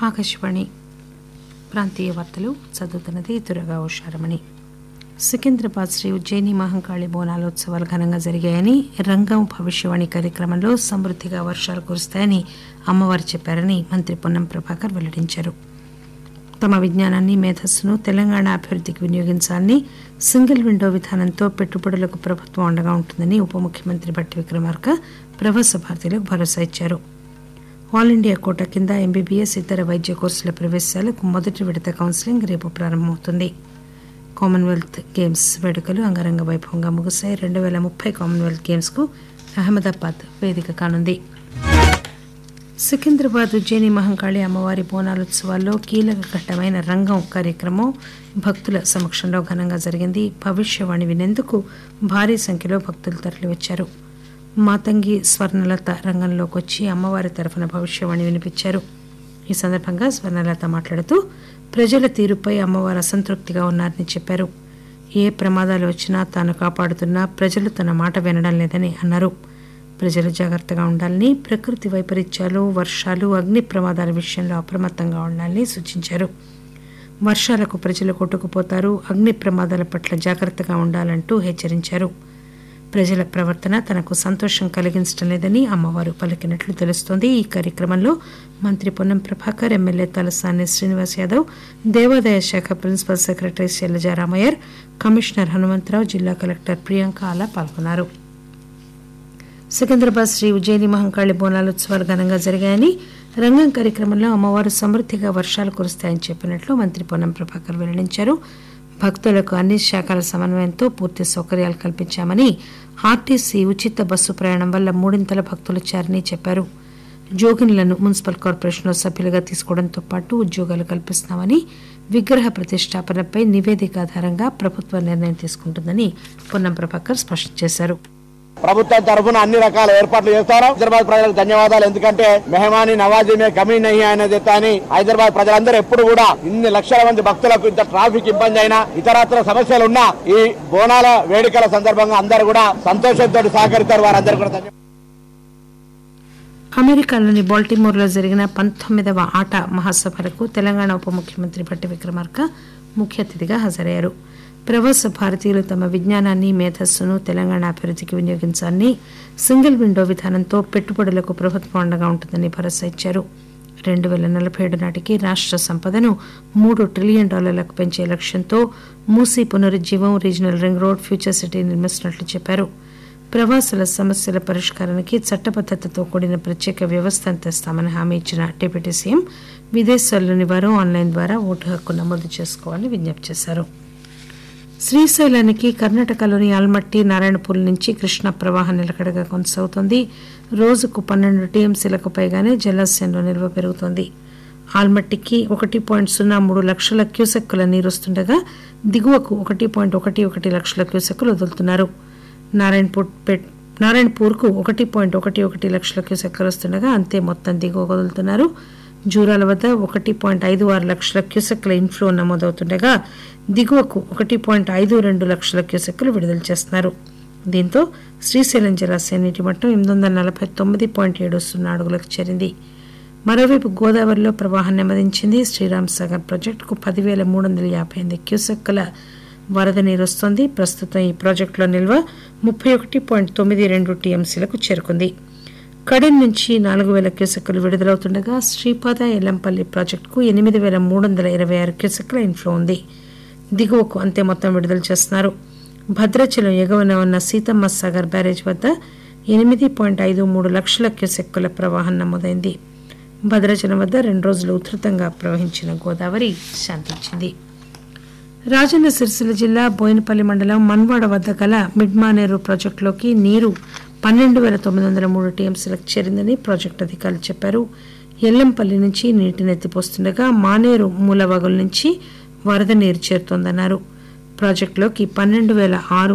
ఆకాశవాణి ప్రాంతీయ వార్తలు చదువుతున్నది దురగా ఉషారమణి సికింద్రాబాద్ శ్రీ ఉజ్జయిని మహంకాళి బోనాలోత్సవాలు ఘనంగా జరిగాయని రంగం భవిష్యవాణి కార్యక్రమంలో సమృద్దిగా వర్షాలు కురుస్తాయని అమ్మవారు చెప్పారని మంత్రి పొన్నం ప్రభాకర్ వెల్లడించారు తమ విజ్ఞానాన్ని మేధస్సును తెలంగాణ అభివృద్దికి వినియోగించాలని సింగిల్ విండో విధానంతో పెట్టుబడులకు ప్రభుత్వం అండగా ఉంటుందని ఉప ముఖ్యమంత్రి భట్టి విక్రమార్క ప్రవాస భారతీయులకు భరోసా ఇచ్చారు ఆల్ ఇండియా కోటా కింద ఎంబీబీఎస్ ఇతర వైద్య కోర్సుల ప్రవేశాలకు మొదటి విడత కౌన్సిలింగ్ రేపు ప్రారంభమవుతుంది కామన్వెల్త్ గేమ్స్ వేడుకలు అంగరంగ వైభవంగా ముగిశాయి రెండు పేల ముప్పై కామన్వెల్త్ గేమ్స్ కు అహ్మదాబాద్ వేదిక కానుంది సికింద్రాబాద్ ఉజ్జయిని మహంకాళి అమ్మవారి బోనాలోత్సవాల్లో కీలక ఘట్టమైన రంగం కార్యక్రమం భక్తుల సమక్షంలో ఘనంగా జరిగింది భవిష్యవాణి వినేందుకు భారీ సంఖ్యలో భక్తులు తరలివచ్చారు మాతంగి స్వర్ణలత రంగంలోకి వచ్చి అమ్మవారి తరఫున భవిష్యవాణి వినిపించారు ఈ సందర్భంగా స్వర్ణలత మాట్లాడుతూ ప్రజల తీరుపై అమ్మవారు అసంతృప్తిగా ఉన్నారని చెప్పారు ఏ ప్రమాదాలు వచ్చినా తాను కాపాడుతున్నా ప్రజలు తన మాట వినడం లేదని అన్నారు ప్రజలు జాగ్రత్తగా ఉండాలని ప్రకృతి వైపరీత్యాలు వర్షాలు అగ్ని ప్రమాదాల విషయంలో అప్రమత్తంగా ఉండాలని సూచించారు వర్షాలకు ప్రజలు కొట్టుకుపోతారు అగ్ని ప్రమాదాల పట్ల జాగ్రత్తగా ఉండాలంటూ హెచ్చరించారు ప్రజల ప్రవర్తన తనకు సంతోషం కలిగించడం లేదని అమ్మవారు పలికినట్లు తెలుస్తోంది ఈ కార్యక్రమంలో మంత్రి పొన్నం ప్రభాకర్ ఎమ్మెల్యే తలసాని శ్రీనివాస్ యాదవ్ దేవాదాయ శాఖ principal secretary Shailaja Ramaiyer commissioner Hanumantharao జిల్లా కలెక్టర్ ప్రియాంక ఆలా పాల్గొన్నారు సికింద్రాబాద్ శ్రీ ఉజ్జయిని మహంకాళి బోనాలోత్సవాలు ఘనంగా జరిగాయని రంగం కార్యక్రమంలో అమ్మవారు సమృద్దిగా వర్షాలు కురుస్తాయని చెప్పినట్లు మంత్రి పొన్నం ప్రభాకర్ వెల్లడించారు భక్తులకు అన్ని శాఖల సమన్వయంతో పూర్తి సౌకర్యాలు కల్పించామని ఆర్టీసీ ఉచిత బస్సు ప్రయాణం వల్ల మూడింతల భక్తులొచ్చారని చెప్పారు జోగిన్లను మున్సిపల్ కార్పొరేషన్లో సభ్యులుగా తీసుకోవడంతో పాటు ఉద్యోగాలు కల్పిస్తున్నామని విగ్రహ ప్రతిష్టాపనపై నివేదిక ఆధారంగా ప్రభుత్వం నిర్ణయం తీసుకుంటుందని పొన్నం ప్రభాకర్ స్పష్టం చేశారు ప్రభుత్వం తరఫున అన్ని రకాల ఏర్పాట్లు చేస్తారు హైదరాబాద్ ప్రజలకు ధన్యవాదాలు ఎందుకంటే మెహమాని నవాజీ మే కమీ నహి అనేది అని హైదరాబాద్ ప్రజలందరూ ఎప్పుడు కూడా ఇన్ని లక్షల మంది భక్తులకు ఇంత ట్రాఫిక్ ఇబ్బంది అయినా ఇతరత్ర సమస్యలు ఉన్నా ఈ బోనాల వేడుకల సందర్భంగా అందరూ కూడా సంతోషంతో సహకరిస్తారు వారందరూ కూడా ధన్యవాదాలు అమెరికాలోని బాల్టిమోర్లో జరిగిన పంతొమ్మిదవ ఆట మహాసభలకు తెలంగాణ ఉప ముఖ్యమంత్రి భట్టి విక్రమార్క ముఖ్య అతిథిగా హాజరయ్యారు ప్రవాస భారతీయులు తమ విజ్ఞానాన్ని మేధస్సును తెలంగాణ అభివృద్దికి వినియోగించాలని సింగిల్ విండో విధానంతో పెట్టుబడులకు ప్రభుత్వం అండగా ఉంటుందని భరోసా ఇచ్చారు రెండు పేల నలభై ఏడు నాటికి రాష్ట్ర సంపదను మూడు ట్రిలియన్ డాలర్లకు పెంచే లక్ష్యంతో మూసీ పునరుజ్జీవం regional ring road future city నిర్మిస్తున్నట్లు చెప్పారు ప్రవాసుల సమస్యల పరిష్కారానికి చట్టబద్దతతో కూడిన ప్రత్యేక వ్యవస్థ తెస్తామని హామీ ఇచ్చిన డిప్యూటీ సీఎం విదేశాల్లోని వారు ఆన్లైన్ ద్వారా ఓటు హక్కు నమోదు చేసుకోవాలని విజ్ఞప్తి చేశారు శ్రీశైలానికి కర్ణాటకలోని ఆల్మట్టి నారాయణపూర్ నుంచి కృష్ణా ప్రవాహం నిలకడగా కొనసాగుతోంది రోజుకు పన్నెండు టీఎంసీలకు పైగానే జలాశయంలో నిల్వ పెరుగుతోంది ఆల్మట్టికి ఒకటి పాయింట్ సున్నా మూడు లక్షల క్యూసెక్కుల నీరు వస్తుండగా దిగువకు ఒకటి పాయింట్ ఒకటి ఒకటి లక్షల క్యూసెక్కులు వదులుతున్నారు నారాయణపూర్ నారాయణపూర్కు ఒకటి పాయింట్ ఒకటి ఒకటి లక్షల క్యూసెక్కులు వస్తుండగా అంతే మొత్తం దిగువ వదులుతున్నారు జూరాల వద్ద ఒకటి పాయింట్ ఐదు ఆరు లక్షల క్యూసెక్ల ఇన్ఫ్లో నమోదవుతుండగా దిగువకు ఒకటి పాయింట్ ఐదు రెండు లక్షల క్యూసెక్లు విడుదల చేస్తున్నారు దీంతో శ్రీశైలం జలాశయం నీటి మట్టం ఎనిమిది వందల నలభై తొమ్మిది పాయింట్ ఏడు సున్నా అడుగులకు చేరింది మరోవైపు గోదావరిలో ప్రవాహం నెమ్మదించింది శ్రీరామ్ సాగర్ ప్రాజెక్టుకు పదివేల మూడు వందల యాభై ఎనిమిది క్యూసెక్కుల వరద నీరు వస్తోంది ప్రస్తుతం ఈ ప్రాజెక్టులో నిల్వ ముప్పై ఒకటి పాయింట్ తొమ్మిది రెండు టీఎంసీలకు చేరుకుంది కడెం నుంచి నాలుగు వేల క్యూసెక్కులు విడుదలవుతుండగా శ్రీపాద ఎల్లంపల్లి ప్రాజెక్టుకు ఎనిమిది వేల మూడు వందల ఇరవై ఆరు క్యూసెక్కుల ఇన్ఫ్లో ఉంది దిగువకు అంతే మొత్తం విడుదల చేస్తున్నారు భద్రాచలం ఎగువన ఉన్న సీతమ్మ సాగర్ బ్యారేజ్ వద్ద ఎనిమిది పాయింట్ ఐదు మూడు లక్షల క్యూసెక్కుల ప్రవాహం నమోదైంది భద్రాచలం వద్ద రెండు రోజులు ఉధృతంగా ప్రవహించిన గోదావరి శాంతించింది రాజన్న సిరిసిల్ల జిల్లా బోయినపల్లి మండలం మన్వాడ వద్ద గల మిడ్మానేరు ప్రాజెక్టులోకి నీరు పన్నెండు వేల తొమ్మిది వందల మూడు టీఎంసీలకు చేరిందని ప్రాజెక్టు అధికారులు చెప్పారు ఎల్లంపల్లి నుంచి నీటిని ఎత్తిపోస్తుండగా మానేరు మూలవాగుల నుంచి వరద నీరు చేరుతోందన్నారు ప్రాజెక్టులోకి పన్నెండు వేల ఆరు